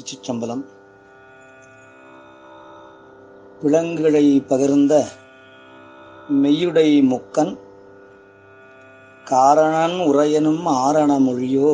திருச்சிற்றம்பலம் விலங்குகளை பகிர்ந்த மெய்யுடை முக்கன் காரணன் உரையனும் ஆரண மொழியோ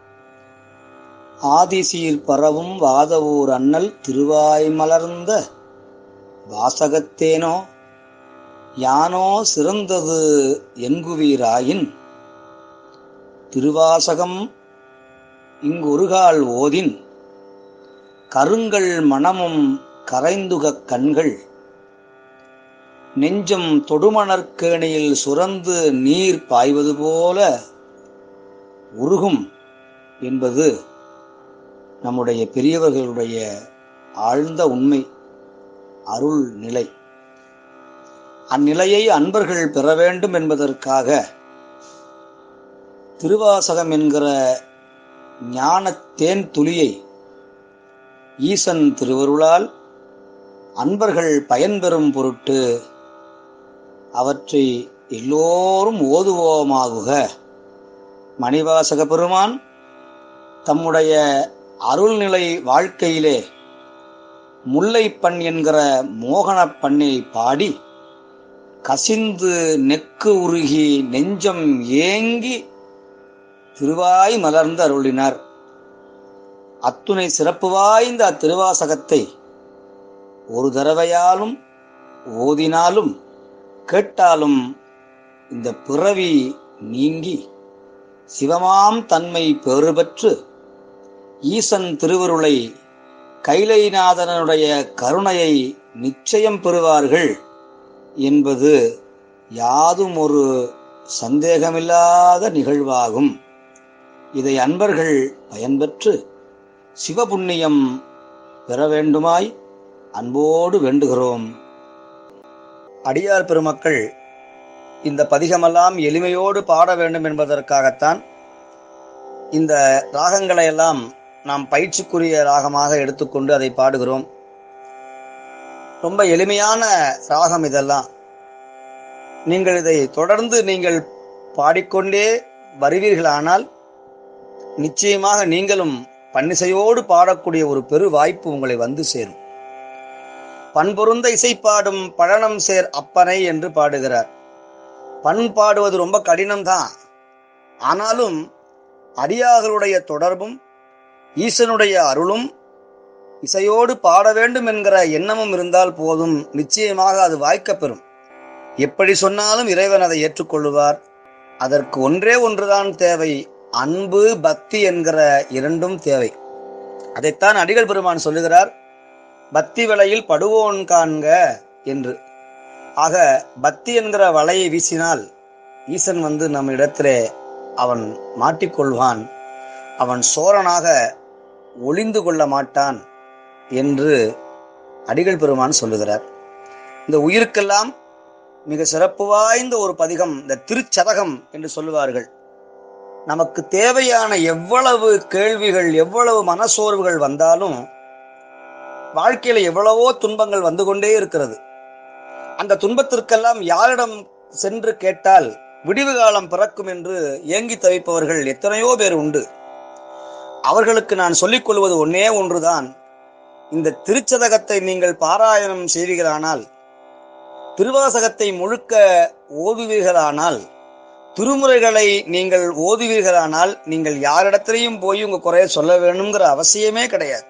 ஆதிசீர் பரவும் வாதவூர் அண்ணல் திருவாய் மலர்ந்த வாசகத்தேனோ யானோ சிறந்தது என்குவீராயின் திருவாசகம் இங்கொருகால் ஓதின் கருங்கள் மனமும் கரைந்துகக் கண்கள் நெஞ்சம் தொடுமணற்கேணியில் சுரந்து நீர் பாய்வது போல உருகும் என்பது நம்முடைய பெரியவர்களுடைய ஆழ்ந்த உண்மை அருள் நிலை அந்நிலையை அன்பர்கள் பெற வேண்டும் என்பதற்காக திருவாசகம் என்கிற ஞான தேன் துளியை ஈசன் திருவருளால் அன்பர்கள் பயன்பெறும் பொருட்டு அவற்றை எல்லோரும் ஓதுவோமாகுக மணிவாசக பெருமான் தம்முடைய அருள்நிலை வாழ்க்கையிலே முல்லைப்பண் என்கிற மோகனப் பண்ணை பாடி கசிந்து நெக்கு உருகி நெஞ்சம் ஏங்கி திருவாய் மலர்ந்து அருளினார் அத்துணை சிறப்பு வாய்ந்த அத்திருவாசகத்தை ஒரு தடவையாலும் ஓதினாலும் கேட்டாலும் இந்த பிறவி நீங்கி சிவமாம் தன்மை பெறுபெற்று ஈசன் திருவருளை கைலைநாதனுடைய கருணையை நிச்சயம் பெறுவார்கள் என்பது யாதும் ஒரு சந்தேகமில்லாத நிகழ்வாகும் இதை அன்பர்கள் பயன்பெற்று சிவபுண்ணியம் பெற வேண்டுமாய் அன்போடு வேண்டுகிறோம் அடியார் பெருமக்கள் இந்த பதிகமெல்லாம் எளிமையோடு பாட வேண்டும் என்பதற்காகத்தான் இந்த ராகங்களை எல்லாம் நாம் பயிற்சிக்குரிய ராகமாக எடுத்துக்கொண்டு அதை பாடுகிறோம் ரொம்ப எளிமையான ராகம் இதெல்லாம் நீங்கள் இதை தொடர்ந்து நீங்கள் பாடிக்கொண்டே வருவீர்களானால் நிச்சயமாக நீங்களும் பன்னிசையோடு பாடக்கூடிய ஒரு பெரு வாய்ப்பு உங்களை வந்து சேரும் பண்பொருந்த இசைப்பாடும் பழனம் சேர் அப்பனை என்று பாடுகிறார் பண் பாடுவது ரொம்ப கடினம்தான் ஆனாலும் அடியார்களுடைய தொடர்பும் ஈசனுடைய அருளும் இசையோடு பாட வேண்டும் என்கிற எண்ணமும் இருந்தால் போதும் நிச்சயமாக அது வாய்க்கப்பெறும் எப்படி சொன்னாலும் இறைவன் அதை ஏற்றுக்கொள்ளுவார் அதற்கு ஒன்றே ஒன்றுதான் தேவை அன்பு பக்தி என்கிற இரண்டும் தேவை அதைத்தான் அடிகள் பெருமான் சொல்லுகிறார் பக்தி வலையில் படுவோன் காண்க என்று ஆக பக்தி என்கிற வலையை வீசினால் ஈசன் வந்து நம் இடத்திலே அவன் மாட்டிக்கொள்வான் அவன் சோரனாக ஒளிந்து கொள்ள மாட்டான் என்று அடிகள் பெருமான் சொல்லுகிறார் இந்த உயிருக்கெல்லாம் மிக சிறப்பு வாய்ந்த ஒரு பதிகம் இந்த திருச்சதகம் என்று சொல்லுவார்கள் நமக்கு தேவையான எவ்வளவு கேள்விகள் எவ்வளவு மனசோர்வுகள் வந்தாலும் வாழ்க்கையில எவ்வளவோ துன்பங்கள் வந்து கொண்டே இருக்கிறது அந்த துன்பத்திற்கெல்லாம் யாரிடம் சென்று கேட்டால் விடிவு காலம் பிறக்கும் என்று ஏங்கி தவிப்பவர்கள் எத்தனையோ பேர் உண்டு அவர்களுக்கு நான் சொல்லிக் கொள்வது ஒன்னே ஒன்றுதான் இந்த திருச்சதகத்தை நீங்கள் பாராயணம் செய்வீர்களானால் திருவாசகத்தை முழுக்க ஓதுவீர்களானால் திருமுறைகளை நீங்கள் ஓதுவீர்களானால் நீங்கள் யாரிடத்திலையும் போய் உங்க குறைய சொல்ல வேணுங்கிற அவசியமே கிடையாது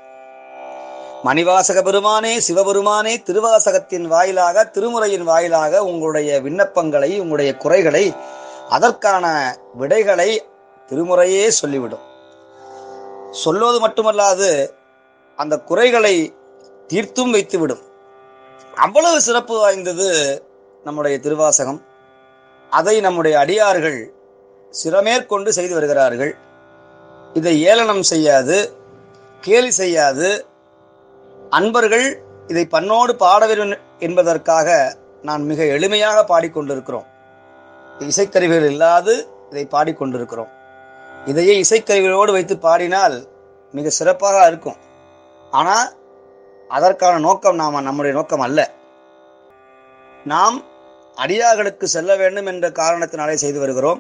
மணிவாசக பெருமானே சிவபெருமானே திருவாசகத்தின் வாயிலாக திருமுறையின் வாயிலாக உங்களுடைய விண்ணப்பங்களை உங்களுடைய குறைகளை அதற்கான விடைகளை திருமுறையே சொல்லிவிடும் சொல்வது மட்டுமல்லாது அந்த குறைகளை தீர்த்தும் வைத்துவிடும் அவ்வளவு சிறப்பு வாய்ந்தது நம்முடைய திருவாசகம் அதை நம்முடைய அடியார்கள் சிறமேற்கொண்டு செய்து வருகிறார்கள் இதை ஏளனம் செய்யாது கேலி செய்யாது அன்பர்கள் இதை பண்ணோடு பாட வேண்டும் என்பதற்காக நான் மிக எளிமையாக பாடிக்கொண்டிருக்கிறோம் இசைக்கருவிகள் இல்லாது இதை பாடிக்கொண்டிருக்கிறோம் இதையே இசைக்கருவிகளோடு வைத்து பாடினால் மிக சிறப்பாக இருக்கும் ஆனால் அதற்கான நோக்கம் நாம நம்முடைய நோக்கம் அல்ல நாம் அடியார்களுக்கு செல்ல வேண்டும் என்ற காரணத்தினாலே செய்து வருகிறோம்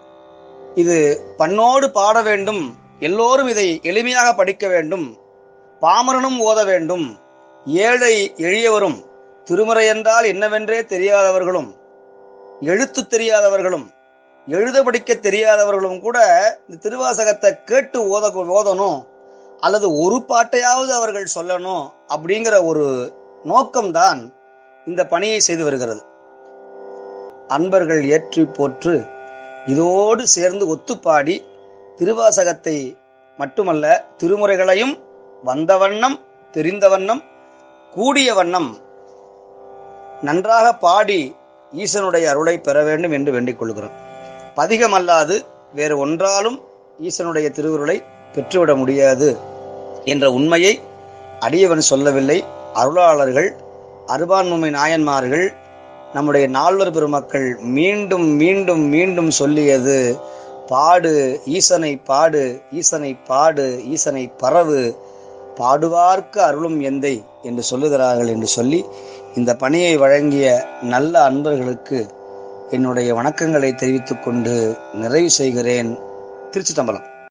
இது பண்ணோடு பாட வேண்டும் எல்லோரும் இதை எளிமையாக படிக்க வேண்டும் பாமரனும் ஓத வேண்டும் ஏழை எளியவரும் திருமறை என்றால் என்னவென்றே தெரியாதவர்களும் எழுத்து தெரியாதவர்களும் எழுத படிக்க தெரியாதவர்களும் கூட இந்த திருவாசகத்தை கேட்டு ஓத ஓதணும் அல்லது ஒரு பாட்டையாவது அவர்கள் சொல்லணும் அப்படிங்கிற ஒரு நோக்கம்தான் இந்த பணியை செய்து வருகிறது அன்பர்கள் ஏற்றி போற்று இதோடு சேர்ந்து ஒத்துப்பாடி திருவாசகத்தை மட்டுமல்ல திருமுறைகளையும் வந்த வண்ணம் தெரிந்த வண்ணம் கூடிய வண்ணம் நன்றாக பாடி ஈசனுடைய அருளை பெற வேண்டும் என்று வேண்டிக் கொள்கிறோம் பதிகமல்லாது வேறு ஒன்றாலும் ஈசனுடைய திருவுருளை பெற்றுவிட முடியாது என்ற உண்மையை அடியவன் சொல்லவில்லை அருளாளர்கள் அருபான்மை நாயன்மார்கள் நம்முடைய நால்வர் பெருமக்கள் மீண்டும் மீண்டும் மீண்டும் சொல்லியது பாடு ஈசனை பாடு ஈசனை பாடு ஈசனை பரவு பாடுவார்க்கு அருளும் எந்தை என்று சொல்லுகிறார்கள் என்று சொல்லி இந்த பணியை வழங்கிய நல்ல அன்பர்களுக்கு என்னுடைய வணக்கங்களை தெரிவித்துக் கொண்டு நிறைவு செய்கிறேன் திருச்சி தம்பலம்